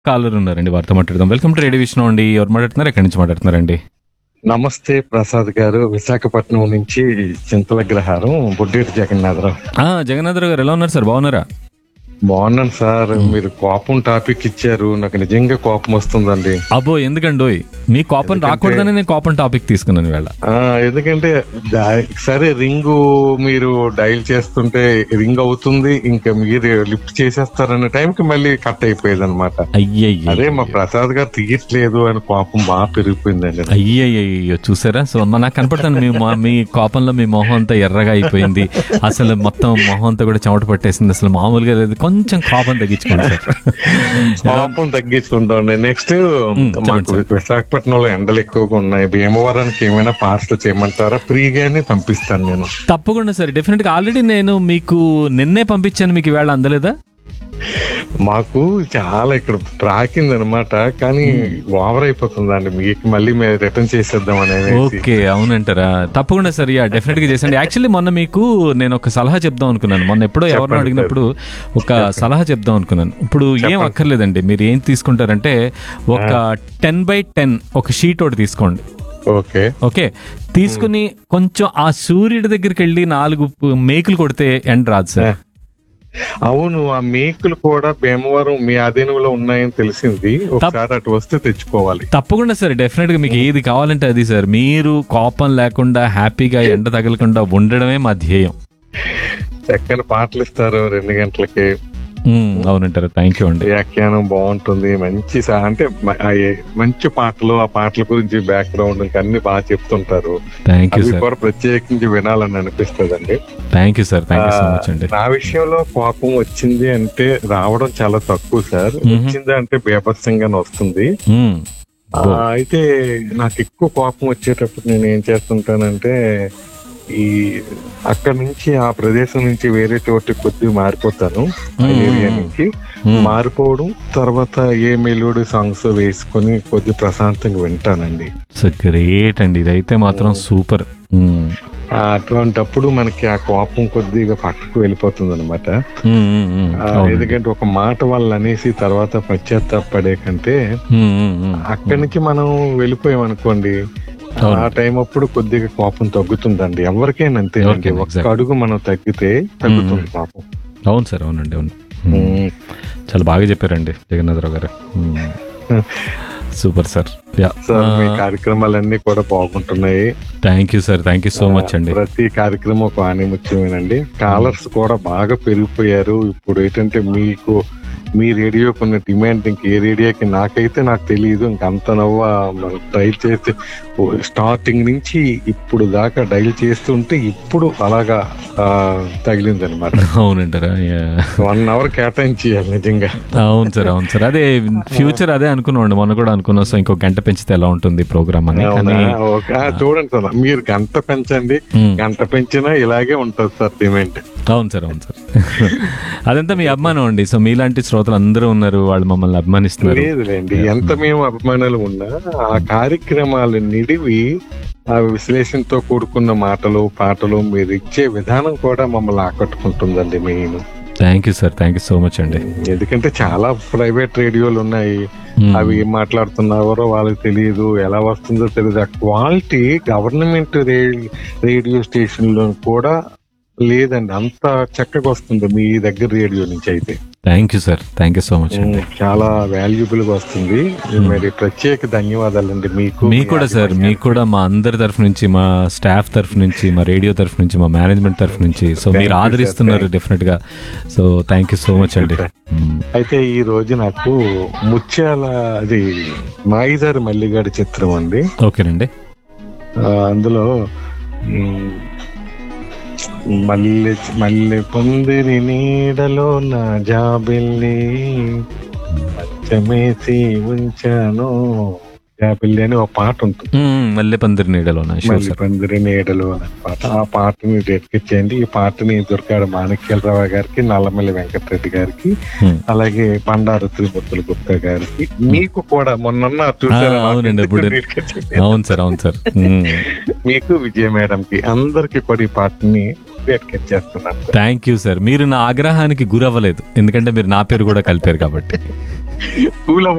Caller ఉన్నారండి వారితో మాట్లాడదాం వెల్కమ్ టు రేడియో విష్ణు అండి ఎవరు మాట్లాడుతున్నారు ఎక్కడి నుంచి మాట్లాడుతున్నారండి నమస్తే ప్రసాద్ గారు విశాఖపట్నం నుంచి చింతల గ్రహారం బుడ్డేటి జగన్నాథరావు ఆ, జగన్నాథరావు గారు ఎలా ఉన్నారు సార్ బాగున్నారా బాగున్నాను సార్ మీరు కోపం టాపిక్ ఇచ్చారు నాకు నిజంగా కోపం వస్తుందండి అబ్బో ఎందుకండోయ్ మీ కోపం రాకూడదని నేను కోపం టాపిక్ తీసుకున్నాను వేళ ఆ ఎందుకంటే డా- సరే రింగు మీరు డైల్ చేస్తుంటే రింగ్ అవుతుంది ఇంకా మీరు లిఫ్ట్ చేసేస్తారన్న టైంకి మళ్ళీ కట్ అయిపోయేది అనమాట అయ్యయ్య అదే మా ప్రసాద్ గారు తీయట్లేదు అని కోపం బాగా పెరిగిపోయిందండి అయ్యయ్యో చూసారా సో మా నాకు కనపడుతుంది మీ మొ- మీ కోపంలో మీ మొహం అంతా ఎర్రగా అయిపోయింది అసలు మొత్తం మొహం అంతా కూడా చెమట పట్టేసింది అసలు మామూలుగా లేదు కొంచెం కోపం తగ్గించుకోండి సార్ కోపం తగ్గించుకుంటాం నెక్స్ట్ చెప్పండి మాకు విశాఖపట్నంలో ఎండలు ఎక్కువగా ఉన్నాయి భీమవరానికి ఏమైనా పార్సల్ చేయమంటారా ఫ్రీగానే పంపిస్తాను నేను తప్పకుండా సార్ డెఫినెట్ గా ఆల్రెడీ నేను మీకు నిన్నే పంపించాను మీకు ఈవేళ అందలేదా మాకు చాలా ఇక్కడ ప్రాకింది అనమాట కానీ ఓవర్ అయిపోతుందండి మీకు మళ్ళీ మేము రిటర్న్ చేసేద్దాం అనేది ఓకే అవునంటారా తప్పకుండా సార్ యా డెఫినెట్ గా చేసండి యాక్చువల్లీ మొన్న మీకు నేను ఒక సలహా చెప్దాం అనుకున్నాను మొన్న ఎప్పుడో ఎవరినో అడిగినప్పుడు ఒక సలహా చెప్దాం అనుకున్నాను ఇప్పుడు ఏం అక్కర్లేదండి మీరు ఏం తీసుకుంటారంటే ఒక టెన్ బై టెన్ ఒక షీట్ ఒకటి తీసుకోండి ఓకే ఓకే తీసుకుని కొంచెం ఆ సూర్యుడి దగ్గరికి వెళ్ళి నాలుగు పు- మేకులు కొడితే ఎండ రాదు సార్ అవును ఆ మేకులు కూడా భీమవరం మీ ఆధీనంలో ఉన్నాయని తెలిసింది ఒకసారి అటు వస్తే తెచ్చుకోవాలి తప్పకుండా సార్ డెఫినెట్ గా మీకు ఏది కావాలంటే అది సార్ మీరు కోపం లేకుండా హ్యాపీగా ఎండ తగలకుండా ఉండడమే మా ధ్యేయం చక్కని పాటలు ఇస్తారు రెండు గంటలకి ఉమ్, అవునంటారు థ్యాంక్ యూ అండి వ్యాఖ్యానం బాగుంటుంది మంచి సా- అంటే మ- ఆ ఏ- మంచి పాటలు ఆ పాటల గురించి బ్యాక్గ్రౌండ్ అన్ని బాగా చెప్తుంటారు థ్యాంక్ యూ అవి సార్ కూడా ప్రత్యేకించి వినాలని అనిపిస్తుంది thank you sir thank you so much అండి నా విషయంలో కోపం వచ్చింది అంటే రావడం చాలా తక్కువ సార్ వచ్చింది అంటే బీభత్సంగానే వస్తుంది ఉమ్, ఆ, అయితే నాకు ఎక్కువ కోపం వచ్చేటప్పుడు నేను ఏం చేస్తుంటానంటే ఈ అక్కడ నుంచి ఆ ప్రదేశం నుంచి వేరే చోటు కొద్దిగా మారిపోతాను ఆ ఏరియా నుంచి మారిపోవడం తర్వాత ఏ మెలోడీ సాంగ్స్ వేసుకొని కొద్ది ప్రశాంతంగా వింటానండి సో గ్రేట్ అండి ఇదైతే మాత్రం సూపర్ ఉమ్, ఆ, అటువంటప్పుడు మనకి ఆ కోపం కొద్దిగా పక్కకు వెళ్ళిపోతుంది అనమాట ఉమ్, ఉమ్, ఉమ్, అవునండి. ఎందుకంటే ఒక మాట వాళ్ళు అనేసి తర్వాత పశ్చాత్తాపడే కంటే ఉమ్, ఉమ్, ఉమ్. అక్కడి నుంచి మనం వెళ్ళిపోయాం అనుకోండి ఆ టైం అప్పుడు కొద్దిగా కోపం తగ్గుతుందండి ఎవరికైనా అంతే ఎవరికైనా, ఒక్క exactly. అడుగు మనం తగ్గితే తగ్గుతుంది కోపం అవును సార్ అవునండి అవును ఉమ్, ఉమ్. చాలా బాగా చెప్పారండి జగన్నాథరావు గారు ఉమ్. సూపర్ సార్ యా సార్ మీ కార్యక్రమాలన్నీ కూడా బాగుంటున్నాయి thank you sir thank you so much అండి ప్రతి కార్యక్రమం ఒక ఆనిముత్యమేనండి కాలర్స్ కూడా బాగా పెరిగిపోయారు ఇప్పుడు ఏంటంటే మీకు మీ రేడియోకి ఉన్న డిమాండ్ ఇంక ఏ రేడియోకి నాకైతే నాకు తెలియదు ఇంక అంత నవ్వ డైల్ చేస్తే స్టార్టింగ్ నుంచి ఇప్పుడు దాకా డైల్ చేస్తుంటే ఇప్పుడు అలాగా తగిలింది అనమాట అవునంటారా యా. వన్ అవర్ కేటాయించేయాలి నిజంగా అవును సార్ అవును సార్ అదే ఫ్యూచర్ అదే అనుకున్నాం మొన్న కూడా అనుకున్నాం సో ఇంకో గంట పెంచితే ఎలా ఉంటుంది ప్రోగ్రామ్ అని అవునా? కానీ ఓకే. ఆ, చూడండి సార్ మీరు గంట పెంచండి ఉమ్, గంట పెంచినా ఇలాగే ఉంటుంది సార్ డిమాండ్ అవును సార్ అవును సార్ అదంతా మీ అభిమానం అండి సో మీలాంటి శ్రోతలు అందరూ ఉన్నారు వాళ్ళు మమ్మల్ని అభిమానిస్తున్నారు లేదులేండి ఎంత మేము అభిమానాలు ఉన్నా ఆ కార్యక్రమాలు నిడివి ఆ విశ్లేషణతో కూడుకున్న మాటలు పాటలు మీరు ఇచ్చే విధానం కూడా మమ్మల్ని ఆకట్టుకుంటుందండి main thank you sir thank you so much అండి ఎందుకంటే చాలా ప్రైవేట్ రేడియోలు ఉన్నాయి ఉమ్, అవి ఏం మాట్లాడుతున్నారో వాళ్ళకి తెలియదు ఎలా వస్తుందో తెలియదు ఆ క్వాలిటీ గవర్నమెంట్ రేడియో స్టేషన్ లో కూడా లేదండి అంత చక్కగా వస్తుంది మీ దగ్గర రేడియో నుంచి అయితే thank you sir thank you so much అండి చాలా వాల్యుబుల్ గా వస్తుంది మరి ప్రత్యేక ధన్యవాదాలండి మీకు మీకు కూడా సార్ మీకు కూడా మా అందరి తరఫు నుంచి మా స్టాఫ్ తరఫు నుంచి మా రేడియో తరఫు నుంచి మా మేనేజ్మెంట్ తరఫు నుంచి సో మీరు ఆదరిస్తున్నారు డెఫినెట్ గా so thank you so much అండి మ్మ్. అయితే ఈ రోజు నాకు ముత్యాల అది మాయిదారి మల్లిగాడి చిత్రం అండి ఓకేనండి ఆ, అందులో మ్, మల్లె మల్లె పొందిరి నీడలో నా జాబిల్లి మంచమేసి ఉంచాను జాబిల్లి అని ఒక పాట ఉంటుంది మ్మ్, మల్లె పందిరి నీడలోన షూర్ మల్లె సార్ పందిరి నీడలు అనే పాట ఆ పాటని డెడికేట్ చేయండి ఈ పాటని దుర్గాడ మాణిక్యాలరావు గారికి నల్లమల్లి వెంకటరెడ్డి గారికి మ్మ్. అలాగే పండారు త్రిమూర్తుల గుప్తా గారికి మీకు కూడా మొన్న చూసారా ఆ, అవునండి, ఇప్పుడు- అవును సార్ అవును సార్ మ్మ్. మీకు విజయ మేడం కి అందరికి కూడా ఈ పాటని డెడికేట్ చేస్తున్నాను థ్యాంక్ యూ సార్ మీరు నా ఆగ్రహానికి గురవ్వలేదు ఎందుకంటే మీరు నా పేరు కూడా కలిపారు కాబట్టి పూల